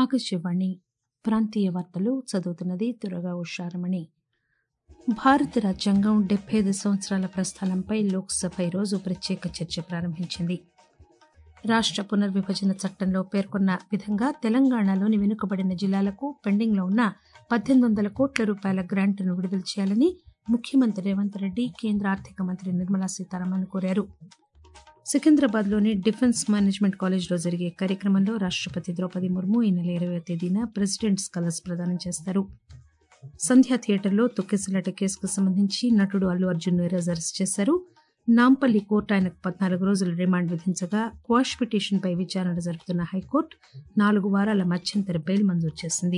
ఆకాశవాణి ప్రాంతీయ వార్తలు చదువుతున్నది దురగా ఉషారమణి భారత రాజ్యాంగం డెబ్బై ఐదు సంవత్సరాల ప్రస్థానంపై లోక్సభ ఈరోజు ప్రత్యేక చర్చ ప్రారంభించింది రాష్ట పునర్విభజన చట్టంలో పేర్కొన్న విధంగా తెలంగాణలోని వెనుకబడిన జిల్లాలకు పెండింగ్లో ఉన్న పద్దెనిమిది వందల కోట్ల రూపాయల గ్రాంట్ను విడుదల చేయాలని ముఖ్యమంత్రి రేవంత్ రెడ్డి కేంద్ర ఆర్థిక మంత్రి నిర్మలా సీతారామన్ కోరారు సికింద్రాబాద్లోని డిఫెన్స్ మేనేజ్మెంట్ కాలేజ్లో జరిగే కార్యక్రమంలో రాష్టపతి ద్రౌపది ముర్ము ఈ నెల ఇరవై తేదీన ప్రెసిడెంట్స్ కలర్స్ ప్రదానం చేస్తారు సంధ్యా థియేటర్లో తొక్కిసలాట కేసుకు సంబంధించి నటుడు అల్లు అర్జున్ ను ఈరోజు అరెస్ట్ చేశారు నాంపల్లి కోర్టు ఆయనకు పద్నాలుగు రోజుల రిమాండ్ విధించగా క్వాష్ పిటిషన్పై విచారణ జరుపుతున్న హైకోర్టు నాలుగు వారాల మధ్యంతర బెయిల్ మంజూరు చేసింది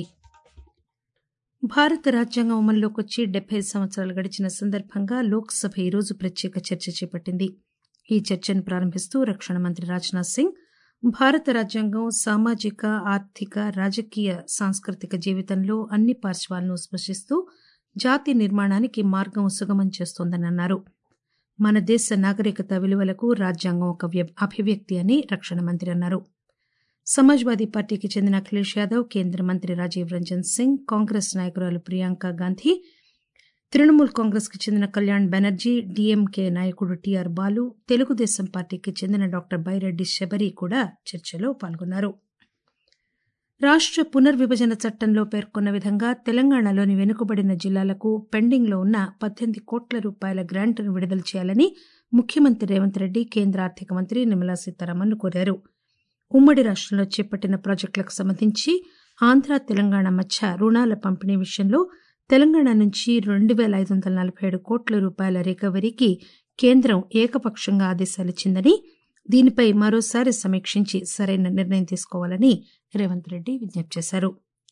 భారత రాజ్యాంగం అమల్లోకి వచ్చి డెబ్బై ఐదు సంవత్సరాలు గడిచిన సందర్భంగా లోక్సభ ఈరోజు ప్రత్యేక చర్చ చేపట్టింది ఈ చర్చను ప్రారంభిస్తూ రక్షణ మంత్రి రాజ్నాథ్ సింగ్ భారత రాజ్యాంగం సామాజిక ఆర్థిక రాజకీయ సాంస్కృతిక జీవితంలో అన్ని పార్శ్వాలను స్పృశిస్తూ జాతి నిర్మాణానికి మార్గం సుగమం చేస్తోందని అన్నారు మన దేశ నాగరికత విలువలకు రాజ్యాంగం ఒక అభివ్యక్తి అని రక్షణ మంత్రి అన్నారు సమాజ్వాదీ పార్టీకి చెందిన అఖిలేష్ యాదవ్ కేంద్ర మంత్రి రాజీవ్ రంజన్ సింగ్ కాంగ్రెస్ నాయకురాలు ప్రియాంక గాంధీ తృణమూల్ కాంగ్రెస్ కి చెందిన కళ్యాణ్ బెనర్జీ డీఎంకే నాయకుడు టీఆర్ బాలు తెలుగుదేశం పార్టీకి చెందిన డాక్టర్ బైరెడ్డి శబరి కూడా చర్చలో పాల్గొన్నారు రాష్ట పునర్విభజన చట్టంలో పేర్కొన్న విధంగా తెలంగాణలోని వెనుకబడిన జిల్లాలకు పెండింగ్లో ఉన్న పద్దెనిమిది కోట్ల రూపాయల గ్రాంట్ను విడుదల చేయాలని ముఖ్యమంత్రి రేవంత్ రెడ్డి కేంద్ర ఆర్థిక మంత్రి నిర్మలా సీతారామన్ కోరారు ఉమ్మడి రాష్టంలో చేపట్టిన ప్రాజెక్టులకు సంబంధించి ఆంధ్ర తెలంగాణ మధ్య రుణాల పంపిణీ విషయంలో తెలంగాణ నుంచి రెండు పేల ఐదు వందల నలభై ఏడు కోట్ల రూపాయల రికవరీకి కేంద్రం ఏకపక్షంగా ఆదేశాలిచ్చిందని దీనిపై మరోసారి సమీక్షించి సరైన నిర్ణయం తీసుకోవాలని రేవంత్ రెడ్డి విజ్ఞప్తి చేశారు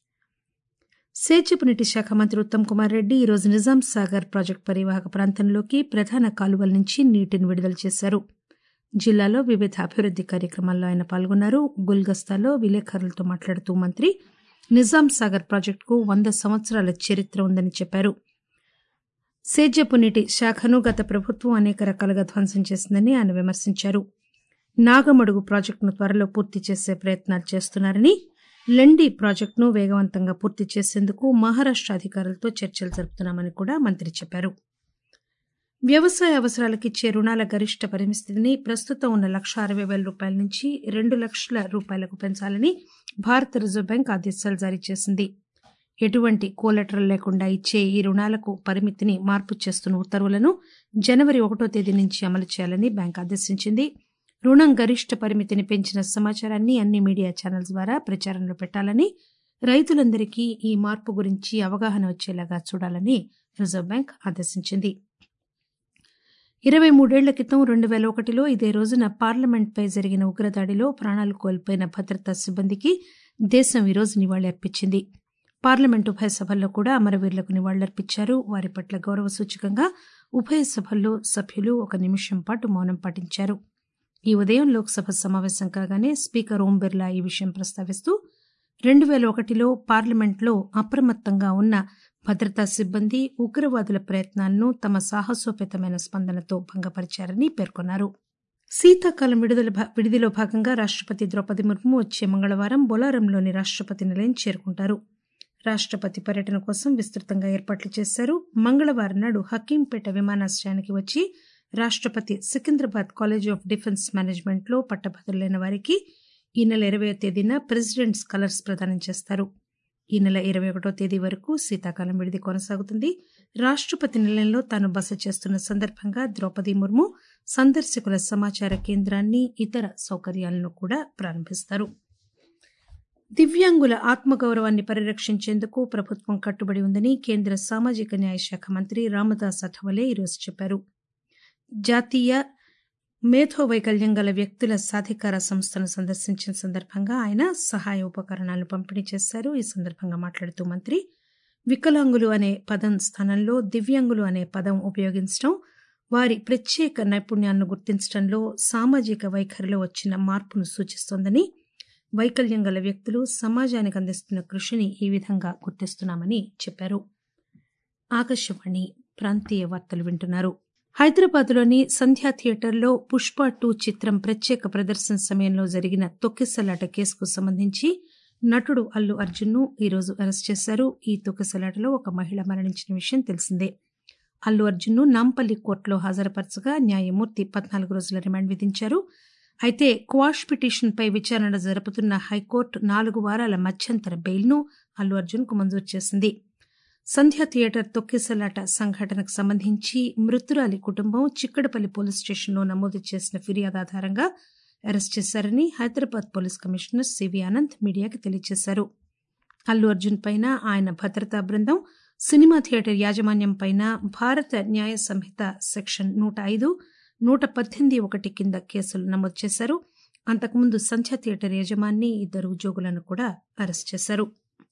సేద్యపు నీటి శాఖ మంత్రి ఉత్తమ్ కుమార్ రెడ్డి ఈరోజు నిజాం సాగర్ ప్రాజెక్టు పరివాహక ప్రాంతంలోకి ప్రధాన కాలువల నుంచి నీటిని విడుదల చేశారు జిల్లాలో వివిధ అభివృద్ది కార్యక్రమాల్లో ఆయన పాల్గొన్నారు గుల్గస్తాలో విలేకరులతో మాట్లాడుతూ మంత్రి నిజాం సాగర్ ప్రాజెక్టుకు వంద సంవత్సరాల చరిత్ర ఉందని చెప్పారు సేద్యపు నీటి శాఖను గత ప్రభుత్వం అనేక రకాలుగా ధ్వంసం చేసిందని ఆయన విమర్శించారు నాగమడుగు ప్రాజెక్టును త్వరలో పూర్తి చేసే ప్రయత్నాలు చేస్తున్నారని లెండి ప్రాజెక్టును వేగవంతంగా పూర్తి చేసేందుకు మహారాష్ట అధికారులతో చర్చలు జరుపుతున్నామని కూడా మంత్రి చెప్పారు వ్యవసాయ అవసరాలకు ఇచ్చే రుణాల గరిష్ట పరిమితిని ప్రస్తుతం ఉన్న లక్ష అరవై వేల రూపాయల నుంచి రెండు లక్షల రూపాయలకు పెంచాలని భారత రిజర్వ్ బ్యాంక్ ఆదేశాలు జారీ చేసింది ఎటువంటి కోలెటరల్ లేకుండా ఇచ్చే ఈ రుణాలకు పరిమితిని మార్పు చేస్తున్న ఉత్తర్వులను జనవరి ఒకటో తేదీ నుంచి అమలు చేయాలని బ్యాంక్ ఆదేశించింది రుణం గరిష్ట పరిమితిని పెంచిన సమాచారాన్ని అన్ని మీడియా ఛానల్స్ ద్వారా ప్రచారంలో పెట్టాలని రైతులందరికీ ఈ మార్పు గురించి అవగాహన వచ్చేలాగా చూడాలని రిజర్వ్ బ్యాంక్ ఆదేశించింది ఇరవై మూడేళ్ల క్రితం రెండు పేల ఒకటిలో ఇదే రోజున పార్లమెంట్పై జరిగిన ఉగ్రదాడిలో ప్రాణాలు కోల్పోయిన భద్రతా సిబ్బందికి దేశం ఈరోజు నివాళులర్పించింది పార్లమెంట్ ఉభయ సభల్లో కూడా అమరవీరులకు నివాళులర్పించారు వారి పట్ల గౌరవ సూచకంగా ఉభయ సభల్లో సభ్యులు ఒక నిమిషం పాటు మౌనం పాటించారు ఈ ఉదయం లోక్సభ సమావేశం కాగానే స్పీకర్ ఓం బిర్లా ఈ విషయం ప్రస్తావిస్తూ రెండు పేల ఒకటిలో పార్లమెంట్లో అప్రమత్తంగా ఉన్న భద్రతా సిబ్బంది ఉగ్రవాదుల ప్రయత్నాలను తమ సాహసోపేతమైన స్పందనతో భంగపరిచారని పేర్కొన్నారు శీతాకాలం విడుదల విడిదిలో భాగంగా రాష్టపతి ద్రౌపది ముర్ము వచ్చే మంగళవారం బొలారంలోని రాష్టపతి నిలయం చేరుకుంటారు రాష్టపతి పర్యటన కోసం విస్తృతంగా ఏర్పాట్లు చేశారు మంగళవారం నాడు హకీంపేట విమానాశ్రయానికి వచ్చి రాష్టపతి Secunderabad college of defence management లో పట్టభద్రులైన వారికి ఈ నెల ఇరవై తేదీన ప్రెసిడెంట్స్ కలర్స్ ప్రదానం చేస్తారు ఈ నెల ఇరవై ఒకటో తేదీ వరకు శీతాకాలం విడిది కొనసాగుతుంది రాష్టపతి నిలయంలో తాను బస చేస్తున్న సందర్భంగా ద్రౌపది ముర్ము సందర్శకుల సమాచార కేంద్రాన్ని ఇతర సౌకర్యాలను కూడా ప్రారంభిస్తారు దివ్యాంగుల ఆత్మగౌరవాన్ని పరిరక్షించేందుకు ప్రభుత్వం కట్టుబడి ఉందని కేంద్ర సామాజిక న్యాయ శాఖ మంత్రి రామదాస్ అఠవలే ఈరోజు చెప్పారు జాతీయ మేధో వైకల్యం గల వ్యక్తుల సాధికార సంస్థను సందర్శించిన సందర్భంగా ఆయన సహాయ ఉపకరణాలను పంపిణీ చేశారు ఈ సందర్భంగా మాట్లాడుతూ మంత్రి వికలాంగులు అనే పదం స్థానంలో దివ్యాంగులు అనే పదం ఉపయోగించడం వారి ప్రత్యేక నైపుణ్యాలను గుర్తించడంలో సామాజిక వైఖరిలో వచ్చిన మార్పును సూచిస్తోందని వైకల్యం గల వ్యక్తులు సమాజానికి అందిస్తున్న కృషిని ఈ విధంగా గుర్తిస్తున్నామని చెప్పారు ఆకాశవాణి ప్రాంతీయ వార్తలు వింటున్నారు హైదరాబాద్లోని సంధ్యా థియేటర్లో పుష్ప టూ చిత్రం ప్రత్యేక ప్రదర్శన సమయంలో జరిగిన తొక్కిసలాట కేసుకు సంబంధించి నటుడు అల్లు అర్జున్ ను ఈరోజు అరెస్ట్ చేశారు ఈ తొక్కిసలాటలో ఒక మహిళ మరణించిన విషయం తెలిసిందే అల్లు అర్జున్ ను నాంపల్లి కోర్టులో హాజరుపరచగా న్యాయమూర్తి పద్నాలుగు రోజుల రిమాండ్ విధించారు అయితే క్వాష్ పిటిషన్పై విచారణ జరుపుతున్న హైకోర్టు నాలుగు వారాల మధ్యంతర బెయిల్ను అల్లు అర్జున్ కు మంజూరు చేసింది సంధ్య థియేటర్ తొక్కిసలాట సంఘటనకు సంబంధించి మృతురాలి కుటుంబం చిక్కడపల్లి పోలీస్ స్టేషన్లో నమోదు చేసిన ఫిర్యాదు ఆధారంగా అరెస్ట్ చేశారని హైదరాబాద్ పోలీస్ కమిషనర్ సివి ఆనంద్ మీడియాకి తెలియజేశారు అల్లు అర్జున్ పైన ఆయన భద్రతా బృందం సినిమా థియేటర్ యాజమాన్యం పైన భారత న్యాయ సంహిత సెక్షన్ నూట ఐదు నూట పద్దెనిమిది ఒకటి కింద కేసులు నమోదు చేశారు అంతకుముందు సంధ్య థియేటర్ యజమాని ఇద్దరు ఉద్యోగులను కూడా అరెస్ట్ చేశారు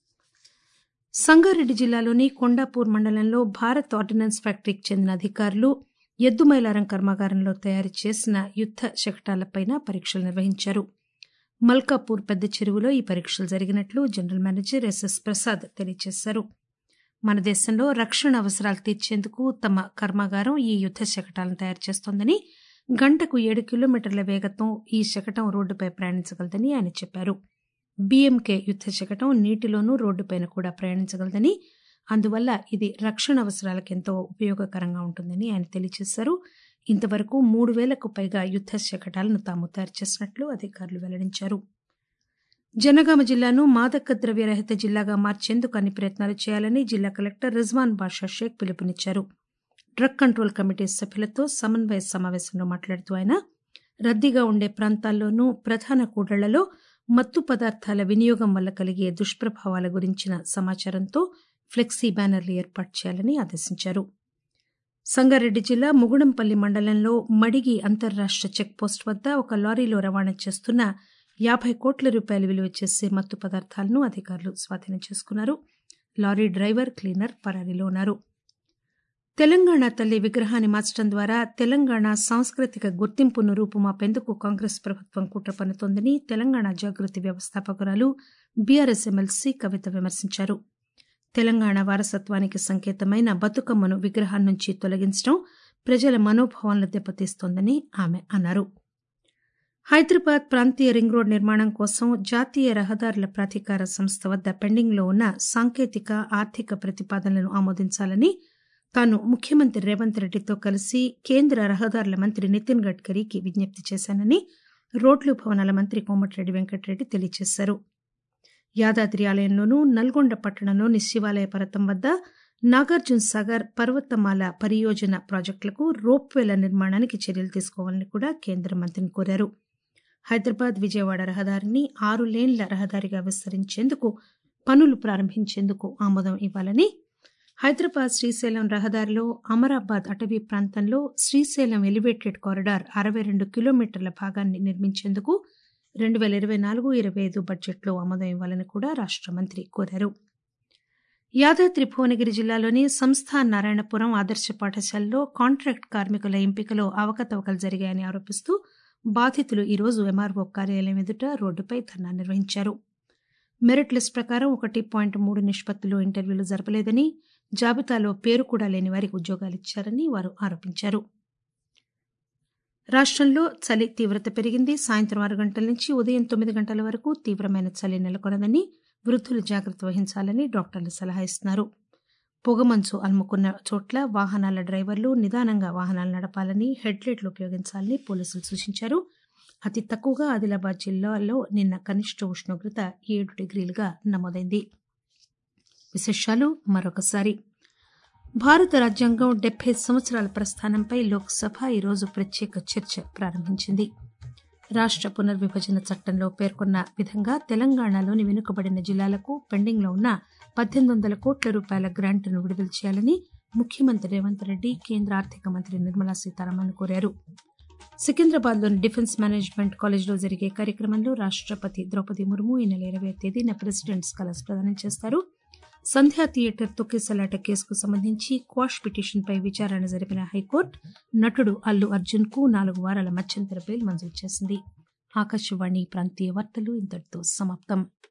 సంగారెడ్డి జిల్లాలోని కొండాపూర్ మండలంలో భారత్ ఆర్డినెన్స్ ఫ్యాక్టరీకి చెందిన అధికారులు ఎద్దుమైలారం కర్మాగారంలో తయారు చేసిన యుద్ద శకటాలపై పరీక్షలు నిర్వహించారు మల్కాపూర్ పెద్ద చెరువులో ఈ పరీక్షలు జరిగినట్లు జనరల్ మేనేజర్ ఎస్ఎస్ ప్రసాద్ తెలియజేశారు మన దేశంలో రక్షణ అవసరాలు తీర్చేందుకు తమ కర్మాగారం ఈ యుద్ద శకటాలను తయారు చేస్తోందని గంటకు ఏడు కిలోమీటర్ల వేగంతో ఈ శకటం రోడ్డుపై ప్రయాణించగలదని ఆయన చెప్పారు బీఎంకే యుద్ద శకటం నీటిలోనూ రోడ్డుపైన కూడా ప్రయాణించగలదని అందువల్ల ఇది రక్షణ అవసరాలకు ఎంతో ఉపయోగకరంగా ఉంటుందని ఆయన తెలియజేశారు ఇంతవరకు మూడు వేలకు పైగా యుద్ద శకటాలను తాము తయారు చేసినట్లు అధికారులు వెల్లడించారు జనగామ జిల్లాను మాదక ద్రవ్య రహిత జిల్లాగా మార్చేందుకు అన్ని ప్రయత్నాలు చేయాలని జిల్లా కలెక్టర్ రిజ్వాన్ బాషా షేక్ పిలుపునిచ్చారు డ్రగ్ కంట్రోల్ కమిటీ సభ్యులతో సమన్వయ సమావేశంలో మాట్లాడుతూ ఆయన రద్దీగా ఉండే ప్రాంతాల్లోనూ ప్రధాన కూడళ్లలో మత్తు పదార్థాల వినియోగం వల్ల కలిగే దుష్ప్రభావాల గురించిన సమాచారంతో ఫ్లెక్సీ బ్యానర్లు ఏర్పాటు చేయాలని ఆదేశించారు సంగారెడ్డి జిల్లా ముగుడంపల్లి మండలంలో మడిగి అంతర్రాష్ట చెక్పోస్ట్ వద్ద ఒక లారీలో రవాణా చేస్తున్న యాభై కోట్ల రూపాయలు విలువ చేసే మత్తు పదార్థాలను అధికారులు స్వాధీనం చేసుకున్నారు లారీ డ్రైవర్ క్లీనర్ పరారీలో ఉన్నారు తెలంగాణ తల్లి విగ్రహాన్ని మార్చడం ద్వారా తెలంగాణ సాంస్కృతిక గుర్తింపును రూపుమాపేందుకు కాంగ్రెస్ ప్రభుత్వం కుట్ర పన్నుతోందని తెలంగాణ జాగృతి వ్యవస్థాపకురాలు బీఆర్ఎస్ ఎమ్మెల్సీ కవిత విమర్శించారు తెలంగాణ వారసత్వానికి సంకేతమైన బతుకమ్మను విగ్రహం నుంచి తొలగించడం ప్రజల మనోభావాలను దెబ్బతీస్తోందని ఆమె అన్నారు హైదరాబాద్ ప్రాంతీయ రింగ్ రోడ్ నిర్మాణం కోసం జాతీయ రహదారుల ప్రాధికార సంస్థ వద్ద పెండింగ్లో ఉన్న సాంకేతిక ఆర్థిక ప్రతిపాదనలను ఆమోదించాలని తాను ముఖ్యమంత్రి రేవంత్ రెడ్డితో కలిసి కేంద్ర రహదారుల మంత్రి నితిన్ గడ్కరీకి విజ్ఞప్తి చేశానని రోడ్లు భవనాల మంత్రి కోమటిరెడ్డి వెంకటరెడ్డి తెలియజేశారు యాదాద్రి ఆలయంలోనూ నల్గొండ పట్టణంలోని శివాలయ పర్వతం వద్ద నాగార్జున సాగర్ పర్వతమాల పరియోజన ప్రాజెక్టులకు రోప్వేల నిర్మాణానికి చర్యలు తీసుకోవాలని కూడా కేంద్ర మంత్రిని కోరారు హైదరాబాద్ విజయవాడ రహదారిని ఆరు లేన్ల రహదారిగా విస్తరించేందుకు పనులు ప్రారంభించేందుకు ఆమోదం ఇవ్వాలని హైదరాబాద్ శ్రీశైలం రహదారిలో అమరాబాద్ అటవీ ప్రాంతంలో శ్రీశైలం ఎలివేటెడ్ కారిడార్ అరవై రెండు కిలోమీటర్ల భాగాన్ని నిర్మించేందుకు రెండు వేల ఇరవై నాలుగు ఇరవై ఐదు బడ్జెట్లో ఆమోదం ఇవ్వాలని కూడా రాష్ట మంత్రి కోరారు యాదాద్రి భువనగిరి జిల్లాలోని సంస్థ నారాయణపురం ఆదర్శ పాఠశాలలో కాంట్రాక్ట్ కార్మికుల ఎంపికలో అవకతవకలు జరిగాయని ఆరోపిస్తూ బాధితులు ఈరోజు ఎంఆర్ఓ కార్యాలయం ఎదుట రోడ్డుపై ధర్నా నిర్వహించారు మెరిట్ లిస్ట్ ప్రకారం ఒకటి పాయింట్ మూడు నిష్పత్తిలో ఇంటర్వ్యూలు జరపలేదని జాబితాలో పేరు కూడా లేని వారికి ఉద్యోగాలు ఇచ్చారని వారు ఆరోపించారు రాష్టంలో చలి తీవ్రత పెరిగింది సాయంత్రం ఆరు గంటల నుంచి ఉదయం తొమ్మిది గంటల వరకు తీవ్రమైన చలి నెలకొన్నదని వృద్ధులు జాగ్రత్త వహించాలని డాక్టర్లు సలహా ఇస్తున్నారు పొగమంచు అలుముకున్న చోట్ల వాహనాల డ్రైవర్లు నిదానంగా వాహనాలు నడపాలని హెడ్లైట్లు ఉపయోగించాలని పోలీసులు సూచించారు అతి తక్కువగా ఆదిలాబాద్ జిల్లాలో నిన్న కనిష్ట ఉష్ణోగ్రత ఏడు డిగ్రీలుగా నమోదైంది విశేషాలు మరొకసారి భారత రాజ్యాంగం డెబ్బై సంవత్సరాల ప్రస్థానంపై లోక్సభ ఈరోజు ప్రత్యేక చర్చ ప్రారంభించింది రాష్ట పునర్విభజన చట్టంలో పేర్కొన్న విధంగా తెలంగాణలోని వెనుకబడిన జిల్లాలకు పెండింగ్లో ఉన్న పద్దెనిమిది వందల కోట్ల రూపాయల గ్రాంట్ను విడుదల చేయాలని ముఖ్యమంత్రి రేవంత్ రెడ్డి కేంద్ర ఆర్థిక మంత్రి నిర్మలా సీతారామన్ కోరారు సికింద్రాబాద్లోని డిఫెన్స్ మేనేజ్మెంట్ కాలేజ్లో జరిగే కార్యక్రమంలో రాష్టపతి ద్రౌపది ముర్ము ఈ నెల ఇరవై తేదీన ప్రెసిడెంట్స్ కలర్స్ ప్రదానం చేస్తారు సంధ్యా థియేటర్ తొక్కిసలాట కేసుకు సంబంధించి క్వాష్ పిటిషన్పై విచారణ జరిపిన హైకోర్టు నటుడు అల్లు అర్జున్ కు నాలుగు వారాల మధ్యంతర బెయిల్ మంజూరు చేసింది ఆకాశవాణి ప్రాంతీయ వార్తలు ఇంతటితో సమాప్తం